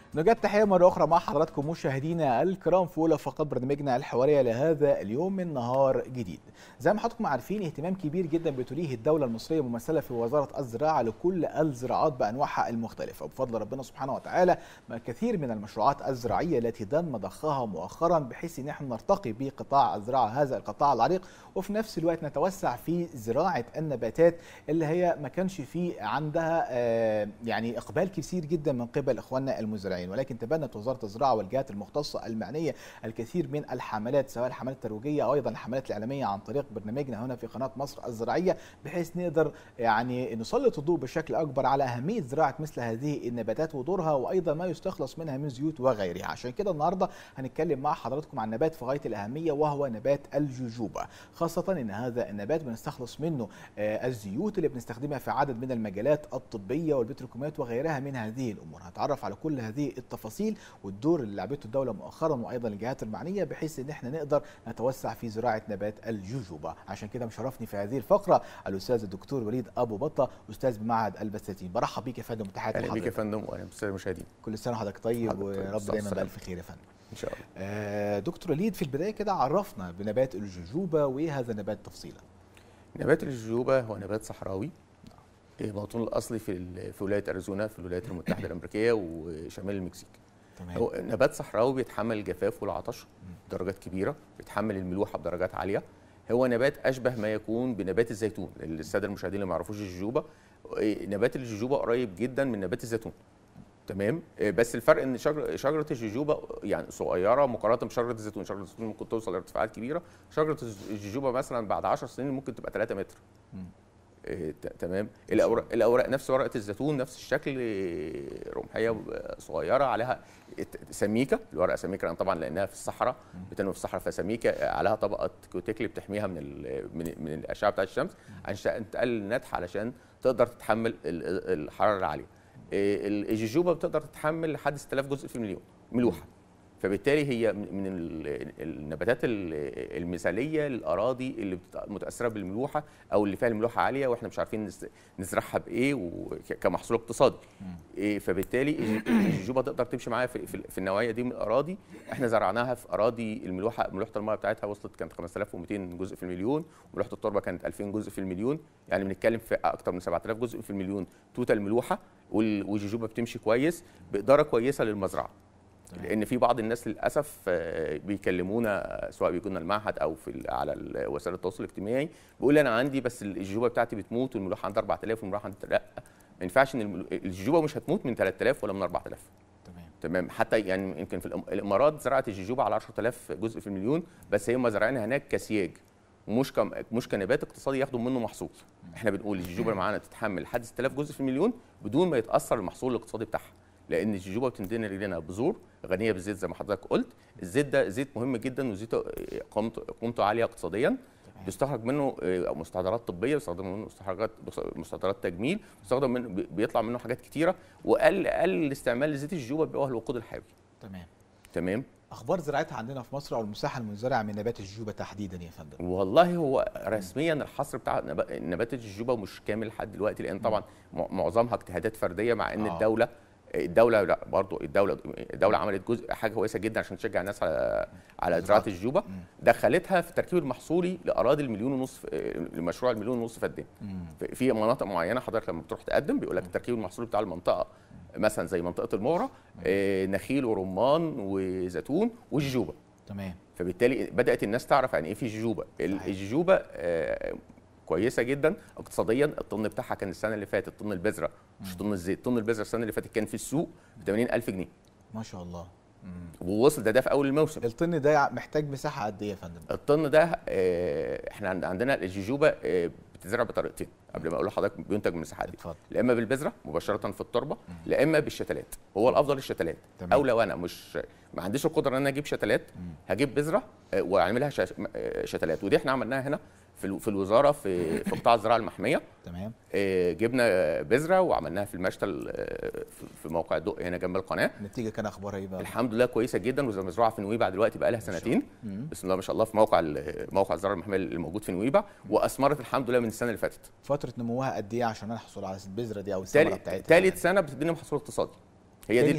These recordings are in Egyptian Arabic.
نجد تحية مرة أخرى مع حضراتكم مشاهدينا الكرام في أولى فقط برنامجنا الحوارية لهذا اليوم من نهار جديد. زي ما حضراتكم عارفين اهتمام كبير جدا بتوليه الدولة المصرية ممثلة في وزارة الزراعة لكل الزراعات بأنواعها المختلفة وبفضل ربنا سبحانه وتعالى كثير من المشروعات الزراعية التي تم ضخها مؤخرا بحيث ان احنا نرتقي بقطاع الزراعة هذا القطاع العريق وفي نفس الوقت نتوسع في زراعة النباتات اللي هي ما كانش فيه عندها آه، يعني إقبال كثير جدا من قبل إخواننا المزارعين ولكن تبنت وزارة الزراعة والجهات المختصة المعنية الكثير من الحملات سواء الحملات الترويجية أو أيضا الحملات الإعلامية عن طريق برنامجنا هنا في قناة مصر الزراعية بحيث نقدر يعني نسلط الضوء بشكل أكبر على أهمية زراعة مثل هذه النباتات ودورها وأيضا ما يستخلص منها من زيوت وغيرها عشان كده النهاردة هنتكلم مع حضراتكم عن نبات في غاية الأهمية وهو نبات الجوجوبا خاصة إن هذا النبات بنستخلص منه آه، الزيوت اللي بنستخدمها في عدد من المجالات الطبية والبتروكيماويات وغيرها من هذه الأمور هنتعرف على كل هذه التفاصيل والدور اللي لعبته الدولة مؤخرا وأيضا الجهات المعنية بحيث إن احنا نقدر نتوسع في زراعة نبات الجوجوبا عشان كده مشرفني في هذه الفقرة الأستاذ الدكتور وليد أبو بطة أستاذ بمعهد البساتين برحب بيك يا فندم وتحياتي اهلا بيك يا لحضرتك فندم واهلا بالساده المشاهدين كل سنة وحضرتك طيب حضرتك طيب. ورب بالصحة دايما والسلامة. بألف خير يا فندم ان شاء الله آه، دكتور وليد في البداية كده عرفنا بنبات الجوجوبا وإيه هذا النبات تفصيلا نبات الجوجوبا هو نبات صحراوي إيه، موطنه الاصلي في ال- في ولايه اريزونا في الولايات المتحده الامريكيه وشمال المكسيك تمام هو نبات صحراوي بيتحمل الجفاف والعطش بدرجات كبيره بيتحمل الملوحه بدرجات عاليه هو نبات اشبه ما يكون بنبات الزيتون الساده المشاهدين اللي ما يعرفوش الجوجوبا إيه، نبات الجوجوبا قريب جدا من نبات الزيتون تمام إيه، بس الفرق ان شجر شجره الجوجوبا يعني صغيره مقارنه بشجره الزيتون شجره الزيتون ممكن توصل لارتفاعات كبيره شجره الجوجوبا مثلا بعد 10 سنين ممكن تبقى 3 متر مم. إيه، ت- تمام الاوراق الاوراق نفس ورقه الزيتون نفس الشكل إيه، رمحيه آه، صغيره عليها ت- سميكه الورقه سميكه لأن طبعا لانها في الصحراء بتنمو في الصحراء فسميكه آه، عليها طبقه كوتيكلي بتحميها من ال- من, من الاشعه بتاعت الشمس عشان تقلل النتح علشان تقدر تتحمل ال- ال- الحراره العاليه إيه، ال- الجوجوبا بتقدر تتحمل لحد 6000 جزء في المليون ملوحه فبالتالي هي من من ال- النباتات ال- المثاليه للاراضي اللي بت- متاثره بالملوحه او اللي فيها الملوحه عاليه واحنا مش عارفين نز- نزرعها بايه وك- كمحصول اقتصادي إيه، فبالتالي الج- الجوجوبا تقدر تمشي معايا في, في, في النوعيه دي من الاراضي احنا زرعناها في اراضي الملوحه ملوحه الميه بتاعتها وصلت كانت 5200 جزء في المليون ملوحه التربه كانت 2000 جزء في المليون يعني بنتكلم في اكتر من 7000 جزء في المليون توتال ملوحه وال- والجوجوبا بتمشي كويس باداره كويسه للمزرعه تمام. لان في بعض الناس للاسف آه، بيكلمونا سواء بيجونا المعهد او في ال- على ال- وسائل التواصل الاجتماعي بيقول لي انا عندي بس الجوجوبا بتاعتي بتموت والملوحه عندي 4000 والملوحه عندي لا ما ينفعش ان المل- الجوجوبا مش هتموت من 3000 ولا من 4000 تمام تمام حتى يعني يمكن في الإم- الامارات زرعت الجوجوبا على 10000 جزء في المليون بس هم زارعينها هناك كسياج ومش كم مش كنبات اقتصادي ياخدوا منه محصول احنا بنقول الجوجوبا اللي معانا تتحمل لحد 6000 جزء في المليون بدون ما يتاثر المحصول الاقتصادي بتاعها لان الجوجوبا بتنتهي لنا بذور غنيه بالزيت زي ما حضرتك قلت الزيت ده زيت مهم جدا وزيته آه، قيمته قيمته عاليه اقتصاديا بيستخرج منه آه، مستحضرات طبيه بيستخدم منه مستحضرات مستحضرات تجميل بيستخدم منه بي- بيطلع منه حاجات كتيره وقل قل استعمال زيت الجوجوبا بيبقى هو الوقود الحيوي تمام تمام اخبار زراعتها عندنا في مصر او المساحه المزرعه من نبات الجوجوبا تحديدا يا فندم والله هو رسميا الحصر بتاع نب- نبات الجوجوبا مش كامل لحد دلوقتي لان طبعا م- معظمها اجتهادات فرديه مع ان آه. الدوله الدوله لا برضه الدوله الدوله عملت جزء حاجه كويسه جدا عشان تشجع الناس على على زراعه الجوجوبا دخلتها في التركيب المحصولي لاراضي المليون ونص لمشروع المليون ونص فدان مم. في- في مناطق معينه حضرتك لما بتروح تقدم بيقول لك التركيب المحصولي بتاع المنطقه مثلا زي منطقه المغره آه، نخيل ورمان وزيتون والجوجوبا تمام فبالتالي بدات الناس تعرف يعني ايه في جوجوبا ال- صحيح. الجوجوبا آه، كويسه جدا اقتصاديا الطن بتاعها كان السنه اللي فاتت طن البذره مش طن الزيت طن البذره السنه اللي فاتت كان في السوق ب 80000 جنيه ما شاء الله مم. ووصل ده ده في اول الموسم الطن ده محتاج مساحه قد ايه يا فندم الطن ده آه، احنا عند- عندنا الجوجوبا آه، بتزرع بطريقتين قبل ما اقول لحضرتك بينتج من المساحات دي اتفضل لا اما بالبذره مباشره في التربه لا اما بالشتلات هو الافضل الشتلات تمام. او لو انا مش ما عنديش القدره ان انا اجيب شتلات هجيب بذره آه، واعملها شا- آه، شتلات ودي احنا عملناها هنا في ال- في الوزاره في في قطاع الزراعه المحميه تمام آه، جبنا آه، بذره وعملناها في المشتل آه، في- في موقع الدق هنا جنب القناه النتيجه كان اخبارها ايه بقى الحمد لله كويسه جدا ومزروعه في نويبع دلوقتي بقى لها سنتين مم. بسم الله ما شاء الله في موقع ال- موقع الزراعه المحميه الموجود في نويبع واثمرت الحمد لله من السنه اللي فاتت فتره نموها قد ايه عشان احصل على البذره دي او الثمره تالت بتاعتها تالت سنه بتديني محصول اقتصادي هي تاني دي سنه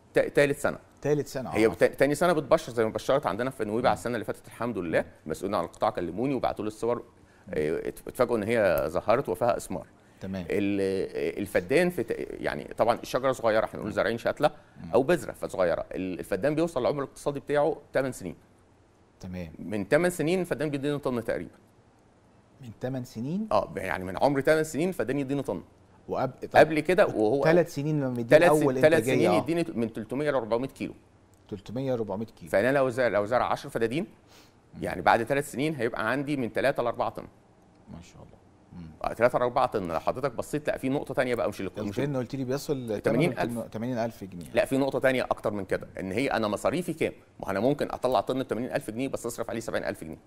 ثالث سنه ثالث سنه هي آه. بتا- تاني سنه بتبشر زي ما بشرت عندنا في نويبع السنه اللي فاتت الحمد لله مسؤولين عن القطاع كلموني وبعتوا لي الصور آه، ات- اتفاجئوا ان هي ظهرت وفيها اسمار تمام ال- الفدان في ت- يعني طبعا الشجره صغيره احنا بنقول زارعين شتله او بذره فصغيره ال- الفدان بيوصل العمر الاقتصادي بتاعه 8 سنين تمام من 8 سنين الفدان بيدينا طن تقريبا من 8 سنين اه يعني من عمر 8 سنين الفدان يدينا طن وقبل قبل كده وهو ثلاث سنين لما يدينا ثلاث اول ثلاث انتاجيه سنين آه. يديني من 300 ل 400 كيلو 300 400 كيلو فانا لو زرع لو زرع 10 فدادين يعني بعد ثلاث سنين هيبقى عندي من 3 ل 4 طن ما شاء الله 3 ل 4 طن لو حضرتك بصيت لا في نقطه ثانيه بقى مش اللي مش الطن قلت لي بيصل 80,000. 80000 جنيه لا في نقطه ثانيه اكتر من كده ان هي انا مصاريفي كام ما انا ممكن اطلع طن ب 80000 جنيه بس اصرف عليه 70000 جنيه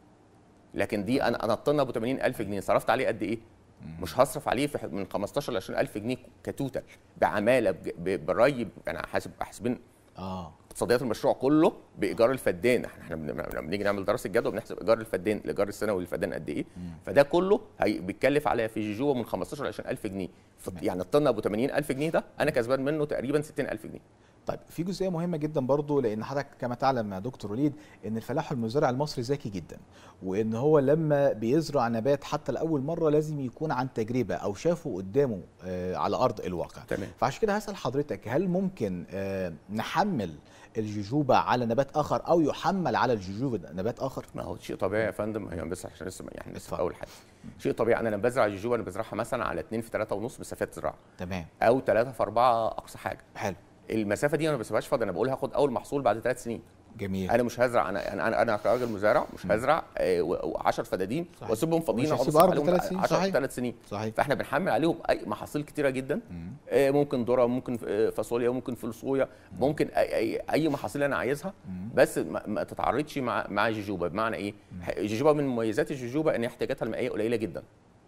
لكن دي انا انا الطن ابو 80000 جنيه صرفت عليه قد ايه مش هصرف عليه في ح- من 15 ل 20000 جنيه كتوتال بعماله بج- ب- بري انا حاسب حاسبين اه اقتصاديات المشروع كله بايجار الفدان احنا احنا بن- لما بنيجي نعمل دراسه جدوى بنحسب ايجار الفدان الايجار السنوي للفدان قد ايه فده كله هي بيتكلف عليا في جوجوه من 15 ل 20000 جنيه ف- تمام. يعني الطن ابو 80000 جنيه ده انا كسبان منه تقريبا 60000 جنيه طيب في جزئيه مهمه جدا برضو لان حضرتك كما تعلم يا دكتور وليد ان الفلاح المزارع المصري ذكي جدا وان هو لما بيزرع نبات حتى لاول مره لازم يكون عن تجربه او شافه قدامه آه على ارض الواقع تمام. فعشان كده هسال حضرتك هل ممكن آه نحمل الججوبه على نبات اخر او يحمل على الججوبه نبات اخر ما هو شيء طبيعي يا فندم يعني بس عشان لسه يعني لسه اتفضل. في اول حاجه شيء طبيعي انا لما بزرع الجوجوبا انا بزرعها مثلا على 2 في 3 ونص مسافات زراعه تمام او 3 في 4 اقصى حاجه حلو المسافه دي انا ما بسيبهاش فاضيه انا بقول هاخد اول محصول بعد ثلاث سنين جميل انا مش هزرع انا انا انا كراجل مزارع مش هزرع 10 فدادين صحيح. واسيبهم فاضيين مش اقعد هسيب أصرف أرض عليهم ثلاث سنين، 10 صحيح. ثلاث سنين صحيح فاحنا بنحمل عليهم اي محاصيل كتيره جدا آه، ممكن ذره ممكن آه، فاصوليا ممكن فول صويا ممكن اي اي, أي محاصيل انا عايزها بس ما, ما تتعارضش مع مع الجوجوبا بمعنى ايه الجوجوبا من مميزات الجوجوبا ان احتياجاتها المائيه قليله جدا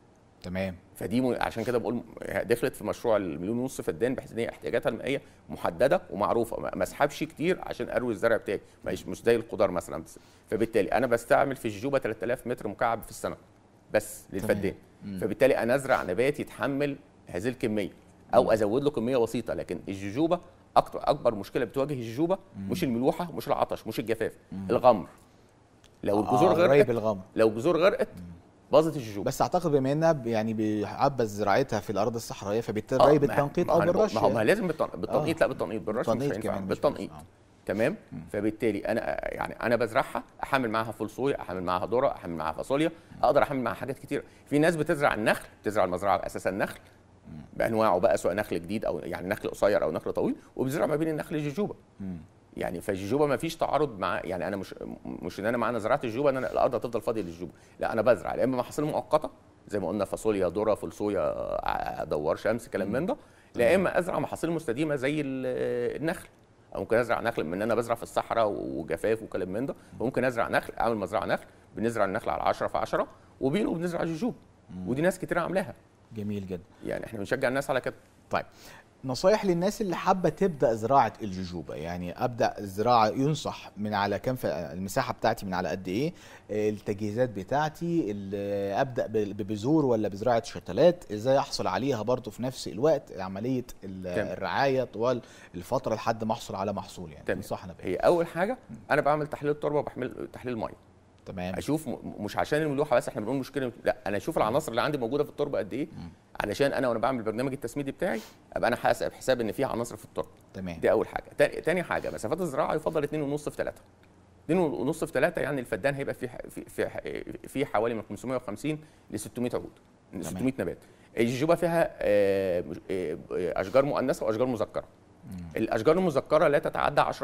تمام فدي م- عشان كده بقول دخلت في مشروع المليون ونص فدان بحيث ان هي احتياجاتها المائيه محدده ومعروفه ما- ما اسحبش كتير عشان اروي الزرع بتاعي مش مش زي الخضار مثلا بس فبالتالي انا بستعمل في الجوجوبا 3000 متر مكعب في السنه بس للفدان فبالتالي انا ازرع نبات يتحمل هذه الكميه او ازود له كميه بسيطه لكن الجوجوبا اكتر اكبر مشكله بتواجه الجوجوبا مش الملوحه مش العطش مش الجفاف الغمر لو الجذور آه، ري غرقت بالغمر لو الجذور غرقت باظت الجوجوبا بس اعتقد بما انها ب- يعني بيعبث زراعتها في الارض الصحراويه آه، فبالتالي ما- بالتنقيط ما او هو أنا بقول- بالرش ما هو ما يعني. لازم بالتن- بالتنقيط لا بالتنقيط بالرش مش بالتنقيط هينفع كمان مش بالتنقيط بس، آه. تمام فبالتالي انا يعني انا بزرعها احمل معاها فول صويا احمل معاها ذره احمل معاها فاصوليا اقدر احمل معاها حاجات كتير في ناس بتزرع النخل بتزرع المزرعه اساسا نخل بانواعه بقى سواء نخل جديد او يعني نخل قصير او نخل طويل وبيزرع ما بين النخل الجوجوبا يعني فالجوجوبا ما فيش تعارض مع يعني انا مش مش ان انا معانا زراعه الجوجوبا ان انا الارض هتفضل فاضيه للجوجوبا لا انا بزرع يا اما محاصيل مؤقته زي ما قلنا فاصوليا ذره فول صويا ع- دوار شمس كلام من ده لا اما ازرع محاصيل مستديمه زي ال- النخل او ممكن ازرع نخل من ان انا بزرع في الصحراء وجفاف وكلام من ده وممكن ازرع نخل اعمل مزرعه نخل بنزرع النخل على 10 في 10 وبينه وبنزرع جوجوبا ودي ناس كتير عاملاها جميل جدا يعني احنا بنشجع الناس على كده طيب نصايح للناس اللي حابه تبدا زراعه الجوجوبا يعني ابدا الزراعه ينصح من على كام ف- المساحه بتاعتي من على قد ايه آه، التجهيزات بتاعتي ال- ابدا ب- ببذور ولا بزراعه شتلات ازاي احصل عليها برضو في نفس الوقت عمليه ال- تمام. الرعايه طوال الفتره لحد ما احصل على محصول يعني تمام. انصحنا بيه هي اول حاجه انا بعمل تحليل التربه وبحمل تحليل الميه تمام اشوف م- مش عشان الملوحه بس احنا بنقول مشكله لا انا اشوف العناصر اللي عندي موجوده في التربه قد ايه علشان انا وانا بعمل البرنامج التسميدي بتاعي ابقى انا حاسب حساب ان في عناصر في التربه تمام دي اول حاجه تاني, تاني حاجه مسافات الزراعه يفضل 2.5 في 3 2.5 في 3 يعني الفدان هيبقى فيه في في في حوالي من 550 ل 600 عود 600 نبات الجوجوبا فيها آه، مش- آه، آه، اشجار مؤنثه واشجار مذكره الاشجار المذكره لا تتعدى 10%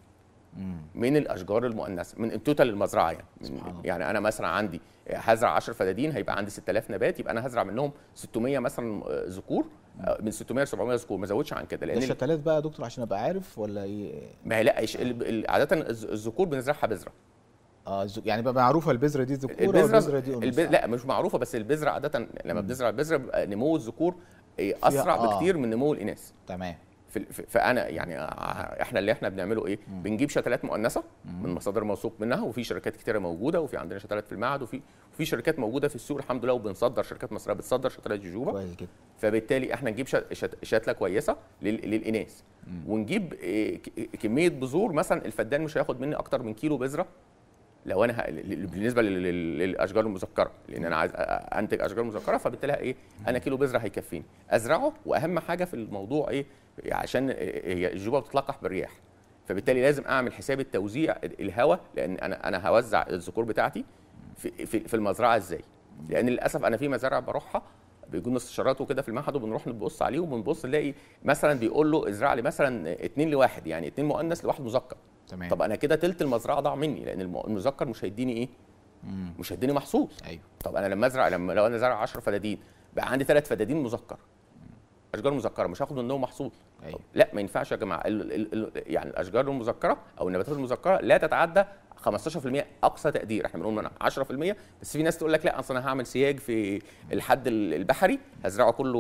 مم. من الاشجار المؤنثه من التوتال المزرعه يعني من سبحان الله. يعني انا مثلا عندي هزرع 10 فدادين هيبقى عندي 6000 نبات يبقى انا هزرع منهم 600 مثلا آه، ذكور آه، من 600 ل 700 ذكور ما ازودش عن كده ده لان ال- الشتلات بقى يا دكتور عشان ابقى عارف ولا ايه ما هي لا إيش- ال- ال- عاده الز- الذكور بنزرعها بذره اه الز- يعني بقى معروفه البذره دي ذكوره البذره والبذره دي الب... انوثه لا مش معروفه بس البذره عاده لما بنزرع البذره بيبقى نمو الذكور آه، اسرع آه. بكتير من نمو الاناث تمام في في- فانا يعني ع- احنا اللي احنا بنعمله ايه بنجيب شتلات مؤنثه من مصادر موثوق منها وفي شركات كتيره موجوده وفي عندنا شتلات في المعهد وفي وفي شركات موجوده في السوق الحمد لله وبنصدر شركات مصريه بتصدر شتلات جوجوبا كويس جدا فبالتالي احنا نجيب شت- شت- شتله كويسه لل- للاناث ونجيب إيه، ك- كميه بذور مثلا الفدان مش هياخد مني اكتر من كيلو بذره لو انا ه- ل- ل- بالنسبه لل- لل- للاشجار المذكره لان انا عايز أ- أ- انتج اشجار مذكره فبالتالي ايه انا كيلو بذره هيكفيني ازرعه واهم حاجه في الموضوع ايه عشان هي الجوبه بتتلقح بالرياح فبالتالي لازم اعمل حساب التوزيع الهواء لان انا انا هوزع الذكور بتاعتي في في, في المزرعه ازاي لان للاسف انا في مزارع بروحها بيجوا استشارات وكده في المعهد وبنروح نبص عليه وبنبص نلاقي مثلا بيقول له ازرع لي مثلا اتنين لواحد يعني اتنين مؤنث لواحد مذكر تمام طب انا كده تلت المزرعه ضاع مني لان الم- المذكر مش هيديني ايه مم. مش هيديني محصول ايوه طب انا لما ازرع لما لو انا زارع 10 فدادين بقى عندي ثلاث فدادين مذكر اشجار مذكره مش هاخد منهم محصول ايوه طب لا ما ينفعش يا جماعه ال ال ال يعني الاشجار المذكره او النباتات المذكره لا تتعدى 15% اقصى تقدير احنا بنقول من 10% بس في ناس تقول لك لا اصل انا هعمل سياج في الحد ال- البحري هزرعه كله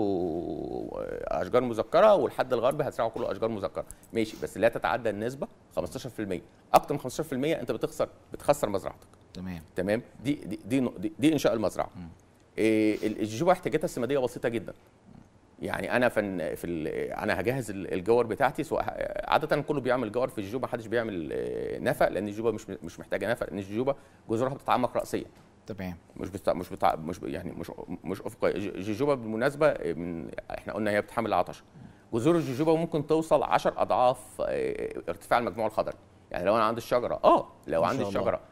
اشجار مذكره والحد الغربي هزرعه كله اشجار مذكره ماشي بس لا تتعدى النسبه 15% اكتر من 15% انت بتخسر بتخسر مزرعتك تمام تمام دي دي دي, دي, دي انشاء المزرعه إيه ال- الجوبه احتياجاتها السماديه بسيطه جدا يعني انا في في ال- انا هجهز ال- الجور بتاعتي سواء عاده كله بيعمل جور في الجوبه محدش بيعمل آه، نفق لان الجوبه مش مش محتاجه نفق لان الجوبه جذورها بتتعمق راسيا تمام مش بتاع مش بتاع مش ب- يعني مش مش افقيه الج- الجوجوبا بالمناسبه من احنا قلنا هي بتحمل العطش جذور الجوجوبا ممكن توصل 10 اضعاف آه، ارتفاع المجموع الخضري يعني لو انا عندي الشجره اه لو ما عندي شاء الله. الشجره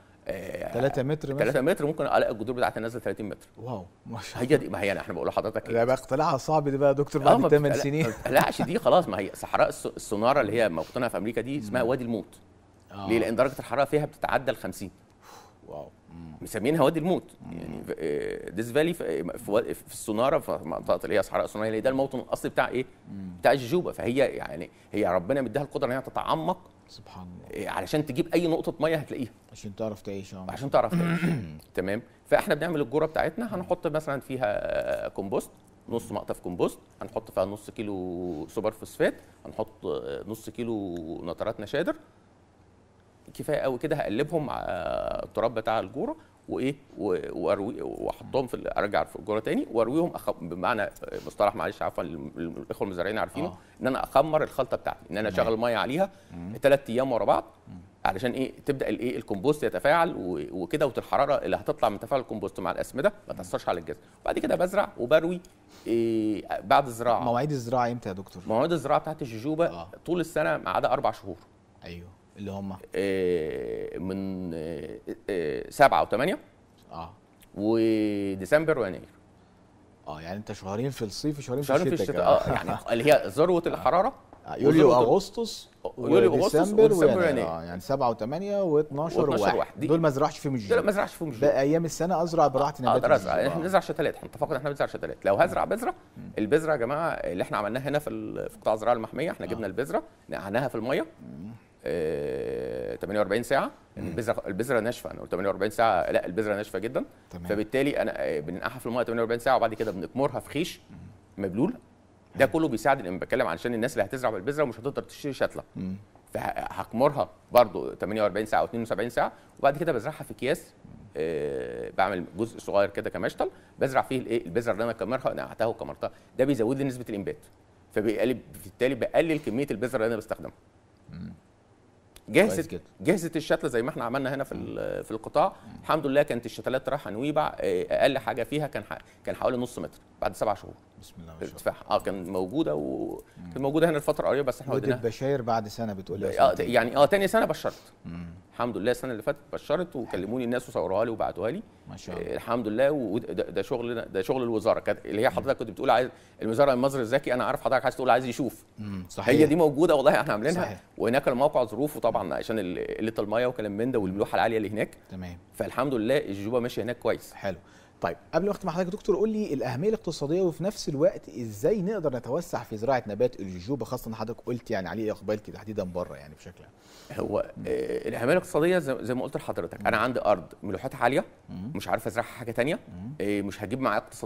3 متر مثلا 3 متر ممكن الاقي الجذور بتاعتي نازله 30 متر واو ما شاء هي دي ما هي انا احنا بقول لحضرتك الله ده بقى اقتلاعها صعب دي بقى يا دكتور آه، بعد ما 8 بتقلق- سنين ما بتقلقش دي خلاص ما هي صحراء الس- السونارا اللي هي موطنها في امريكا دي اسمها وادي الموت آه. ليه لان درجه الحراره فيها بتتعدى ال 50 واو مم. مسمينها وادي الموت يعني ديس فالي في في, وا- في السونارا في منطقه اللي هي صحراء السونارا اللي ده الموطن الاصلي بتاع ايه؟ بتاع الجوجوبا فهي يعني هي ربنا مديها القدره ان هي تتعمق سبحان الله إيه، علشان تجيب اي نقطه ميه هتلاقيها عشان تعرف تعيش اه عشان تعرف تعيش تمام فاحنا بنعمل الجوره بتاعتنا هنحط مثلا فيها كومبوست نص مقطف كومبوست هنحط فيها نص كيلو سوبر فوسفات هنحط نص كيلو نترات نشادر كفايه قوي كده هقلبهم مع التراب بتاع الجوره وايه و- واروي واحطهم في ال- ارجع في الجوره تاني وارويهم أخ... بمعنى مصطلح معلش عفوا لل- الاخوه المزارعين عارفينه آه. ان انا اخمر الخلطه بتاعتي ان انا تمام. اشغل ميه عليها ثلاث ايام ورا بعض علشان ايه تبدا الايه الكومبوست يتفاعل و- وكده والحراره اللي هتطلع من تفاعل الكومبوست مع الاسمده ما تاثرش على الجذر وبعد كده بزرع وبروي إيه بعد الزراعه مواعيد الزراعه امتى يا دكتور؟ مواعيد الزراعه بتاعت الجوجوبا آه. طول السنه ما عدا اربع شهور ايوه اللي هم إيه من إيه إيه سبعه وثمانيه اه وديسمبر ويناير اه يعني انت شهرين في الصيف وشهرين في شهرين في الشتاء الشتاء اه يعني اللي هي ذروه الحراره آه، يوليو وذروة- واغسطس يوليو وأغسطس وديسمبر وديسمبر ويناير ويناير. اه يعني 7 و8 و12 و12 و1 واحد. دي- دول ما زرعش فيهم لا لا الجيل ما ازرعش فيهم جوجوبا باقي ايام السنه ازرع براحتي نبات اقدر ازرع الجيل. احنا آه. بنزرع شتلات احنا اتفقنا احنا بنزرع شتلات لو هزرع بذره البذره يا جماعه اللي احنا عملناها هنا في ال- في قطاع الزراعه المحميه احنا جبنا البذره نقعناها في الميه آه، 48 ساعه لان البذره البذره ناشفه انا قلت 48 ساعه لا البذره ناشفه جدا تمام. فبالتالي انا آه، بننقعها في الميه 48 ساعه وبعد كده بنكمرها في خيش مبلول ده كله بيساعد لان بتكلم علشان الناس اللي هتزرع بالبذره ومش هتقدر تشتري شتله مم. فهكمرها برضو 48 ساعه او 72 ساعه وبعد كده بزرعها في اكياس آه، بعمل جزء صغير كده كمشتل بزرع فيه الايه البذره اللي انا كمرها نقعتها وكمرتها ده بيزود لي نسبه الانبات فبيقلل بالتالي بقلل كميه البذره اللي انا بستخدمها كويس جهزت جدا. جهزت الشتله زي ما احنا عملنا هنا في ال- في القطاع الحمد لله كانت الشتلات رايحه نويبع آه، اقل حاجه فيها كان ح- كان حوالي نص متر بعد سبع شهور بسم الله ما شاء الله ارتفاع اه كان موجوده وكانت موجوده هنا الفتره القريبه بس احنا ودي وديناها البشاير بعد سنه بتقول لي اه يعني اه تاني سنه بشرت الحمد لله السنه اللي فاتت بشرت وكلموني الناس وصوروها لي وبعتوها لي ما شاء آه الله الحمد لله وده ده شغل ده شغل الوزاره كانت اللي هي حضرتك كنت بتقول عايز الوزاره المصدر الذكي انا عارف حضرتك عايز تقول عايز يشوف مم، صحيح هي دي موجوده والله احنا عاملينها صحيح. وهناك الموقع ظروفه طبعا عشان ال- قله الميه وكلام من ده والملوحه العاليه اللي هناك تمام فالحمد لله الجوبه ماشيه هناك كويس حلو طيب قبل ما اختم مع حضرتك يا دكتور قول لي الاهميه الاقتصاديه وفي نفس الوقت ازاي نقدر نتوسع في زراعه نبات الجوجوبا خاصه ان حضرتك قلت يعني عليه اقبال كده تحديدا بره يعني بشكل عام هو آه، الاهميه الاقتصاديه زي زي ما قلت لحضرتك انا عندي ارض ملوحتها عاليه مش عارف ازرعها حاجه تانية آه، مش هجيب معايا اقتصاديا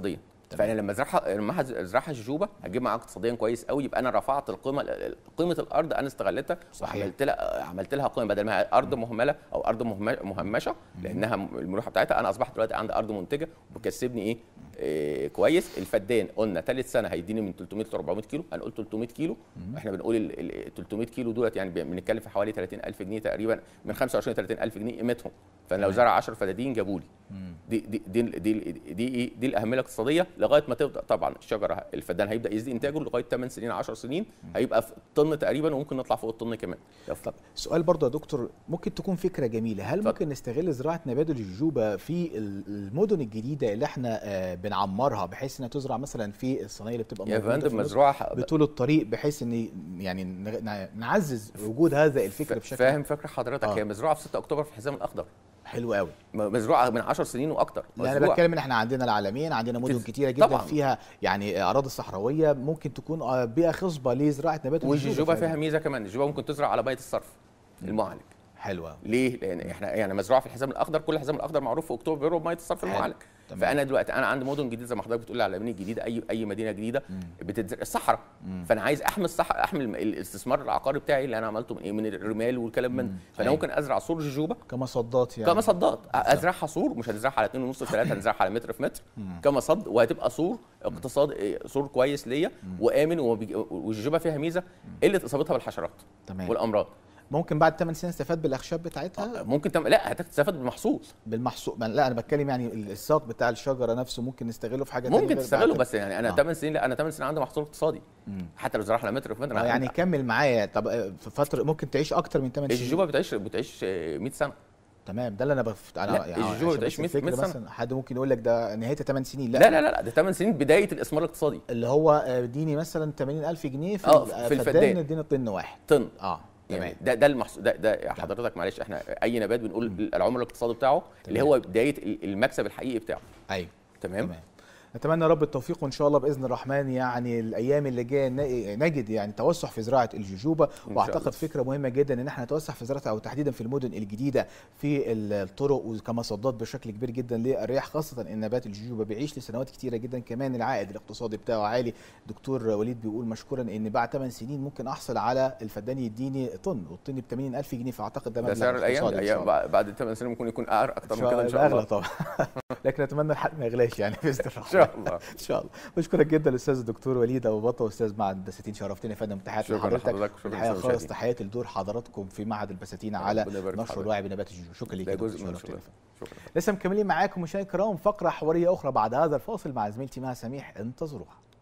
فانا لما ازرعها لما ازرعها جوجوبا هجيب معاها اقتصاديا كويس قوي يبقى انا رفعت القيمه قيمه الارض انا استغلتها صحيح. وعملت لها عملت لها قيمه بدل ما هي ارض مهمله او ارض مهم- مهمشه لانها الملوحه بتاعتها انا اصبحت دلوقتي عندي ارض منتجه وبتكسبني ايه, إيه كويس الفدان قلنا ثالث سنه هيديني من 300 ل 400 كيلو هنقول 300 كيلو احنا بنقول ال ال 300 كيلو دولت يعني بنتكلم في حوالي 30000 جنيه تقريبا من 25 ل 30000 جنيه قيمتهم فانا لو زرع 10 فدادين جابوا لي دي دي دي دي دي, ايه دي الاهميه الاقتصاديه لغايه ما تبدا طبعا الشجره الفدان هيبدا يزيد انتاجه لغايه 8 سنين 10 سنين هيبقى في الطن تقريبا وممكن نطلع فوق الطن كمان طب سؤال برضه يا دكتور ممكن تكون فكره جميله هل اتفضل. ممكن نستغل زراعه نبات الجوجوبا في ال- المدن الجديده اللي احنا آه، بنعمرها بحيث انها تزرع مثلا في الصنايع اللي بتبقى يا موجودة في فندم النص مزروعه بطول الطريق بحيث ان يعني ن- نعزز وجود هذا الفكر بشكل فاهم فكره حضرتك آه. هي مزروعه في 6 اكتوبر في الحزام الاخضر حلو قوي م- مزروعه من 10 سنين واكتر لا انا مزروعة. بتكلم ان احنا عندنا العالمين عندنا مدن تز- كتيره جدا طبعاً. فيها يعني اراضي صحراويه ممكن تكون آه، بيئه خصبه لزراعه نبات والجوجوبا فعلاً. فيها ميزه كمان الجوجوبا ممكن تزرع على بيت الصرف المعالج حلوه ليه؟ لان احنا يعني مزروعه في الحزام الاخضر كل الحزام الاخضر معروف في اكتوبر بيروح بميه الصرف حلو. المعالج تمام. فانا دلوقتي انا عندي مدن جديده زي ما حضرتك بتقول على العالمين الجديده اي اي مدينه جديده بتتزرع الصحراء فانا عايز احمي الصحراء احمي الم- الاستثمار العقاري بتاعي اللي انا عملته من ايه من الرمال والكلام من فانا أيوة. ممكن ازرع سور جوجوبا كمصدات يعني كمصدات ازرعها سور مش هنزرعها على 2 ونص 3 هنزرعها على متر في متر كمصد وهتبقى سور اقتصاد إيه، سور كويس ليا وامن وبيج- والجوجوبا فيها ميزه قله اصابتها بالحشرات تمام والامراض ممكن بعد 8 سنين استفاد بالاخشاب بتاعتها ممكن تم... لا هتستفاد بالمحصول بالمحصول ما- لا انا بتكلم يعني الساق بتاع الشجره نفسه ممكن نستغله في حاجه تانية ممكن غير تستغله بعد- بس يعني انا آه. 8 سنين لا انا 8 سنين عندي محصول اقتصادي حتى لو زرعها على متر في متر آه أنا- يعني كمل معايا طب آه، في فتره ممكن تعيش اكتر من 8 سنين الجوجوبا بتعيش بتعيش آه، 100 سنه تمام ده اللي انا بف... انا لا، يعني الجوجوبا عشان بتعيش بس 100 الفكرة 100 سنة. مثلا حد ممكن يقول لك ده نهايتها 8 سنين لا لا لا لا لا ده 8 سنين بدايه الاستثمار الاقتصادي اللي هو آه، اديني مثلا 80000 جنيه في آه، ال- في فدان الفدان. اديني طن واحد طن اه تمام يعني ده ده المحصول ده ده حضرتك معلش احنا اي نبات بنقول العمر الاقتصادي بتاعه اللي هو بدايه ال- المكسب الحقيقي بتاعه ايوه تمام تمام نتمنى رب التوفيق وان شاء الله باذن الرحمن يعني الايام اللي جايه ن- نجد يعني توسع في زراعه الجوجوبا شاء واعتقد الله. فكره مهمه جدا ان احنا نتوسع في زراعتها او تحديدا في المدن الجديده في الطرق وكمصدات بشكل كبير جدا للرياح خاصه ان نبات الجوجوبا بيعيش لسنوات كتيره جدا كمان العائد الاقتصادي بتاعه عالي دكتور وليد بيقول مشكورا ان بعد 8 سنين ممكن احصل على الفدان يديني طن والطن ب 80000 جنيه فاعتقد ده ده مبلغ سعر الايام اقتصادي إن شاء الايام الله. بعد- بعد الثمان سنين ممكن يكون اقل اكتر ان من شاء كده الله ان شاء الله اغلى طبعا لكن اتمنى الحق ما يغلاش يعني باذن ان الرحمن شاء الله ان شاء الله بشكرك جدا الاستاذ الدكتور وليد ابو بطه استاذ معهد البساتين شرفتني يا فندم تحياتي شكرا لحضرتك لحضرتك وشكرا الحقيقه للسادة خالص المشاهدين. تحياتي لدور حضراتكم في معهد البساتين على ربنا يبارك في نشر حضرتك. الوعي بنبات الجوجو شكرا ليك ده يا دكتور، جزء من شرفتني. شغلنا شكرا لسه مكملين معاكم مشاهدينا الكرام فقره حواريه اخرى بعد هذا الفاصل مع زميلتي مها سميح انتظروها